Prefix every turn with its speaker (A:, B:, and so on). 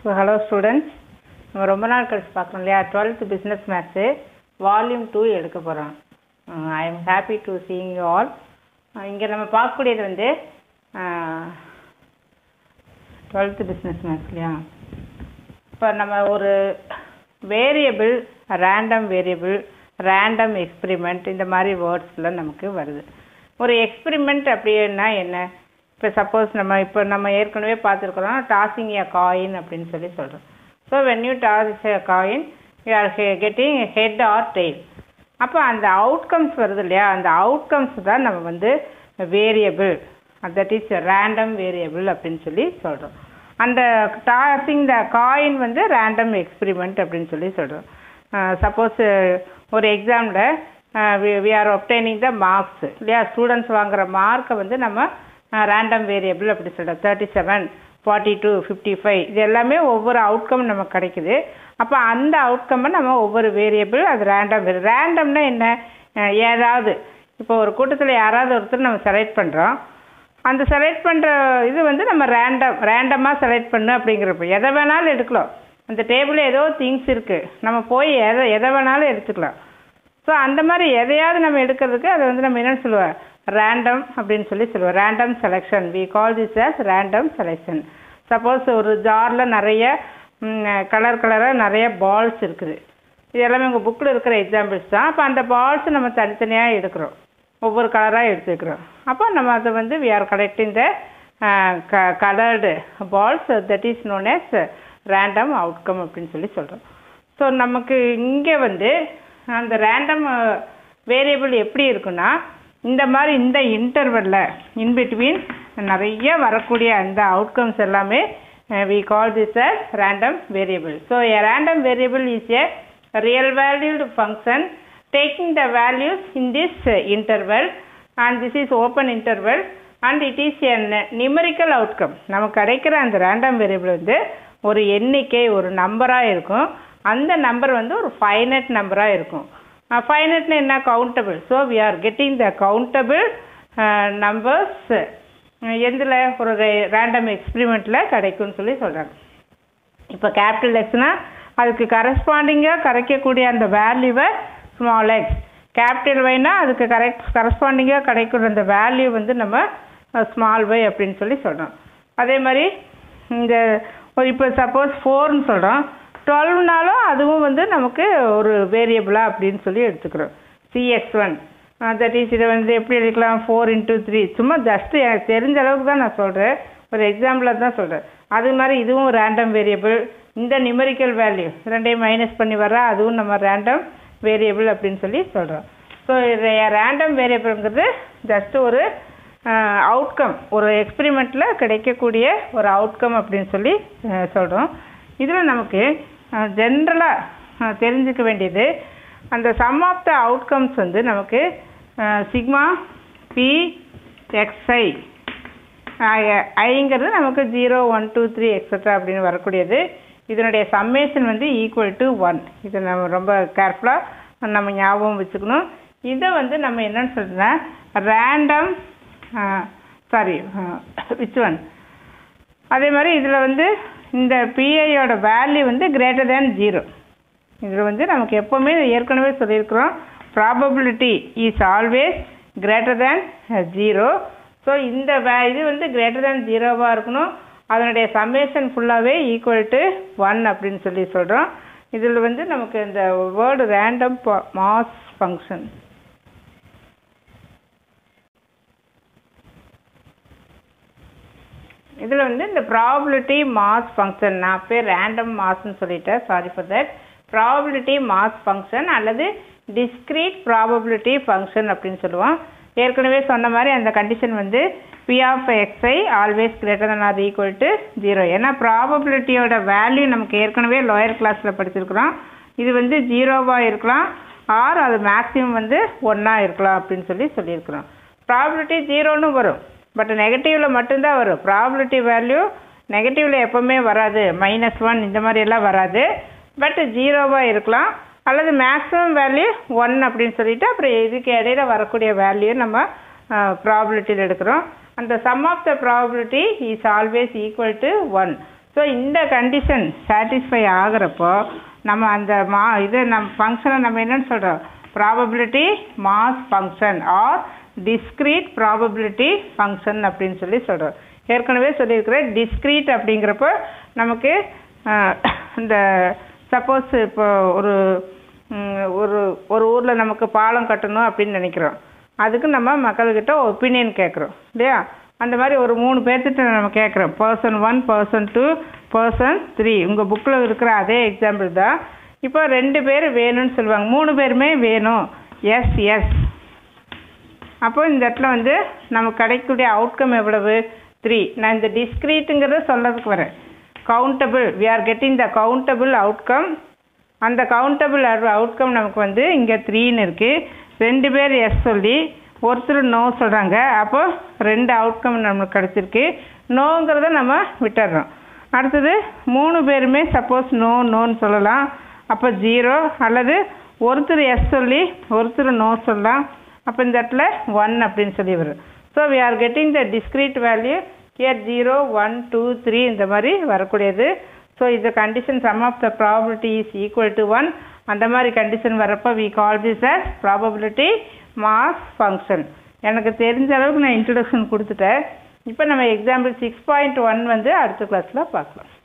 A: so hello students நம்ம ரொம்ப நாள் கழிச்சு பார்க்குறோம் இல்லையா twelfth business maths volume two எடுக்க போகிறோம் I am happy to seeing you all இங்கே நம்ம பார்க்கக்கூடியது வந்து டுவெல்த்து பிஸ்னஸ் மேத்ஸ் இல்லையா இப்போ நம்ம ஒரு variable random variable random experiment இந்த மாதிரி வேர்ட்ஸ்லாம் நமக்கு வருது ஒரு எக்ஸ்பிரிமெண்ட் அப்படின்னா என்ன இப்போ சப்போஸ் நம்ம இப்போ நம்ம ஏற்கனவே பார்த்துருக்குறோம் டாஸிங் எ காயின் அப்படின்னு சொல்லி சொல்கிறோம் so when you toss a coin you are getting head or tail அப்போ அந்த அவுட்கம்ஸ் வருது இல்லையா அந்த அவுட்கம்ஸ் தான் நம்ம வந்து variable that is random variable அப்படின்னு சொல்லி சொல்கிறோம் அந்த டாஸிங் த காயின் வந்து ரேண்டம் எக்ஸ்பிரிமெண்ட் அப்படின்னு சொல்லி சொல்கிறோம் சப்போஸ் ஒரு எக்ஸாமில் we are obtaining the marks இல்லையா ஸ்டூடெண்ட்ஸ் வாங்குகிற மார்க்கை வந்து நம்ம ரேண்டம் வேரியபிள் அப்படி சொல்கிறோம் thirty seven forty two fifty five இது எல்லாமே ஒவ்வொரு அவுட்கம் நமக்கு கிடைக்குது அப்போ அந்த அவுட்கம்மை நம்ம ஒவ்வொரு வேரியபிள் அது ரேண்டம் ரேண்டம்னா என்ன ஏதாவது இப்போ ஒரு கூட்டத்தில் யாராவது ஒருத்தர் நம்ம செலக்ட் பண்ணுறோம் அந்த செலக்ட் பண்ணுற இது வந்து நம்ம ரேண்டம் ரேண்டமாக செலக்ட் பண்ணு அப்படிங்கிறப்ப எதை வேணாலும் எடுக்கலாம் அந்த டேபிளில் ஏதோ திங்ஸ் இருக்குது நம்ம போய் எதை எதை வேணாலும் எடுத்துக்கலாம் ஸோ அந்த மாதிரி எதையாவது நம்ம எடுக்கிறதுக்கு அதை வந்து நம்ம என்னென்னு சொல்லுவோம் ரேண்டம் அப்படின்னு சொல்லி சொல்லுவோம் random selection we call this as random selection suppose ஒரு ஜாரில் நிறைய கலர் கலராக நிறைய பால்ஸ் இருக்குது இது எல்லாமே உங்கள் புக்கில் இருக்கிற எக்ஸாம்பிள்ஸ் தான் அப்போ அந்த பால்ஸ் நம்ம தனித்தனியாக எடுக்கிறோம் ஒவ்வொரு கலராக எடுத்துக்கிறோம் அப்போ நம்ம அதை வந்து வி ஆர் கலெக்டிங் த க coloured balls that is known as random outcome அப்படின்னு சொல்லி சொல்கிறோம் ஸோ நமக்கு இங்கே வந்து அந்த ரேண்டம் வேரியபிள் எப்படி இருக்குன்னா இந்த மாதிரி இந்த இன்டர்வலில் இன்பிட்வீன் நிறைய வரக்கூடிய அந்த அவுட்கம்ஸ் எல்லாமே we call this a random variable so a random variable is a real valued function taking the values in this interval and this is open interval and it is a numerical outcome நமக்கு கிடைக்கிற அந்த random variable வந்து ஒரு எண்ணிக்கை ஒரு நம்பராக இருக்கும் அந்த நம்பர் வந்து ஒரு ஃபைனட் நம்பராக இருக்கும் ஃபைனட்னா என்ன countable so we are getting the countable numbers எந்தில் ஒரு ரேண்டம் எக்ஸ்பிரிமெண்ட்டில் கிடைக்கும்னு சொல்லி சொல்கிறாங்க இப்போ கேபிட்டல் எக்ஸ்னால் அதுக்கு கரஸ்பாண்டிங்காக கிடைக்கக்கூடிய அந்த வேல்யூவை ஸ்மால் எக்ஸ் கேபிட்டல் வைனா அதுக்கு கரெக்ட் கரஸ்பாண்டிங்காக கிடைக்கிற அந்த வேல்யூ வந்து நம்ம ஸ்மால் வை அப்படின்னு சொல்லி சொல்கிறோம் அதே மாதிரி இந்த ஒரு இப்போ சப்போஸ் ஃபோர்னு சொல்கிறோம் டுவெல்வ்னாலும் அதுவும் வந்து நமக்கு ஒரு வேரியபிளாக அப்படின்னு சொல்லி எடுத்துக்கிறோம் சிஎக்ஸ் ஒன் தட் இஸ் இதை வந்து எப்படி எடுக்கலாம் ஃபோர் இன்ட்டு த்ரீ சும்மா ஜஸ்ட்டு எனக்கு தெரிஞ்ச அளவுக்கு தான் நான் சொல்கிறேன் ஒரு எக்ஸாம்பிளாக தான் சொல்கிறேன் அது மாதிரி இதுவும் ரேண்டம் வேரியபிள் இந்த நிமரிக்கல் வேல்யூ ரெண்டையும் மைனஸ் பண்ணி வர்றா அதுவும் நம்ம ரேண்டம் வேரியபிள் அப்படின்னு சொல்லி சொல்கிறோம் ஸோ இது ரேண்டம் வேரியபிள்ங்கிறது ஜஸ்ட்டு ஒரு அவுட்கம் ஒரு எக்ஸ்பிரிமெண்ட்டில் கிடைக்கக்கூடிய ஒரு அவுட்கம் அப்படின்னு சொல்லி சொல்கிறோம் இதில் நமக்கு ஜென்ரலாக தெரிஞ்சுக்க வேண்டியது அந்த சம் ஆஃப் த அவுட்கம்ஸ் வந்து நமக்கு சிக்மா பி எக்ஸ்ஐ ஐங்கிறது நமக்கு zero one two three extra அப்படின்னு வரக்கூடியது இதனுடைய சம்மேஷன் வந்து ஈக்குவல் டு ஒன் இதை நம்ம ரொம்ப கேர்ஃபுல்லாக நம்ம ஞாபகம் வச்சுக்கணும் இதை வந்து நம்ம என்னன்னு சொல்கிறோன்னா ரேண்டம் சாரி விச் ஒன் அதே மாதிரி இதில் வந்து இந்த பிஐயோட வேல்யூ வந்து கிரேட்டர் தேன் ஜீரோ இதில் வந்து நமக்கு எப்போவுமே ஏற்கனவே சொல்லியிருக்கிறோம் probability is always greater than zero so இந்த வே இது வந்து கிரேட்டர் தேன் ஜீரோவாக இருக்கணும் அதனுடைய சம்மேஷன் ஃபுல்லாகவே ஈக்குவல் டு ஒன் அப்படின்னு சொல்லி சொல்கிறோம் இதில் வந்து நமக்கு இந்த வேர்டு ரேண்டம் மாஸ் ஃபங்க்ஷன் இதில் வந்து இந்த ப்ராபிலிட்டி மாஸ் ஃபங்க்ஷன் நான் பேர் ரேண்டம் மாஸ்ன்னு சொல்லிட்டேன் sorry for that probability mass function அல்லது டிஸ்க்ரீட் ப்ராபபிலிட்டி ஃபங்க்ஷன் அப்படின்னு சொல்லுவோம் ஏற்கனவே சொன்ன மாதிரி அந்த கண்டிஷன் வந்து P of X I always greater than or equal to zero ஏன்னா ப்ராபபிலிட்டியோட வேல்யூ நமக்கு ஏற்கனவே லோயர் கிளாஸில் படிச்சிருக்கிறோம் இது வந்து ஜீரோவாக இருக்கலாம் ஆர் அது மேக்ஸிமம் வந்து ஒன்னாக இருக்கலாம் அப்படின்னு சொல்லி சொல்லியிருக்கிறோம் ப்ராபிலிட்டி ஜீரோன்னு வரும் பட் நெகட்டிவில் மட்டும்தான் வரும் ப்ராபிலிட்டி வேல்யூ நெகட்டிவில் எப்போவுமே வராது மைனஸ் ஒன் இந்த மாதிரி எல்லாம் வராது பட் ஜீரோவாக இருக்கலாம் அல்லது மேக்ஸிமம் வேல்யூ ஒன் அப்படின்னு சொல்லிட்டு அப்புறம் இதுக்கு இடையில வரக்கூடிய வேல்யூ நம்ம ப்ராபிலிட்டியில் எடுக்கிறோம் அந்த sum of the probability is always equal to one so so இந்த கண்டிஷன் சாட்டிஸ்ஃபை ஆகிறப்போ நம்ம அந்த மா இது நம்ம ஃபங்க்ஷனை நம்ம என்னன்னு சொல்கிறோம் probability mass function or discrete probability function அப்படின்னு சொல்லி சொல்கிறோம் ஏற்கனவே சொல்லியிருக்கிறேன் டிஸ்க்ரீட் அப்படிங்கிறப்போ நமக்கு அஹ், இந்த சப்போஸ் இப்போ ஒரு ம், ஒரு ஒரு ஊரில் நமக்கு பாலம் கட்டணும் அப்படின்னு நினைக்கிறோம் அதுக்கு நம்ம மக்கள்கிட்ட ஒப்பீனியன் கேட்குறோம் இல்லையா அந்த மாதிரி ஒரு மூணு பேர்த்திட்ட நம்ம கேட்குறோம் person one person two person three உங்கள் புக்கில் இருக்கிற அதே எக்ஸாம்பிள் தான் இப்போ ரெண்டு பேர் வேணும்னு சொல்லுவாங்க மூணு பேருமே வேணும் எஸ் எஸ் அப்போ இந்த இடத்துல வந்து நமக்கு கிடைக்கக்கூடிய அவுட்கம் எவ்வளவு த்ரீ நான் இந்த டிஸ்க்ரீட்டுங்கிறத சொல்லறதுக்கு வரேன் countable we are getting the countable outcome அந்த கவுண்டபிள் அவுட்கம் நமக்கு வந்து இங்கே த்ரீன்னு இருக்குது ரெண்டு பேர் எஸ் சொல்லி ஒருத்தர் நோ சொல்கிறாங்க அப்போ ரெண்டு அவுட்கம் நமக்கு கிடச்சிருக்கு நோங்கிறத நம்ம விட்டுடுறோம் அடுத்தது மூணு பேருமே சப்போஸ் நோ நோன்னு சொல்லலாம் அப்போ ஜீரோ அல்லது ஒருத்தர் எஸ் சொல்லி ஒருத்தர் நோ சொல்லலாம் அப்போ இந்த இடத்துல ஒன் அப்படின்னு சொல்லி வரும் so we are getting the discrete value here zero one two three இந்த மாதிரி வரக்கூடியது ஸோ இந்த condition sum of the probability is equal to one அந்த மாதிரி கண்டிஷன் வரப்போ we call this as probability mass function எனக்கு தெரிஞ்ச அளவுக்கு நான் இன்ட்ரடக்ஷன் கொடுத்துட்டேன் இப்போ நம்ம எக்ஸாம்பிள் சிக்ஸ் பாயிண்ட் ஒன் வந்து அடுத்த கிளாஸில் பார்க்கலாம்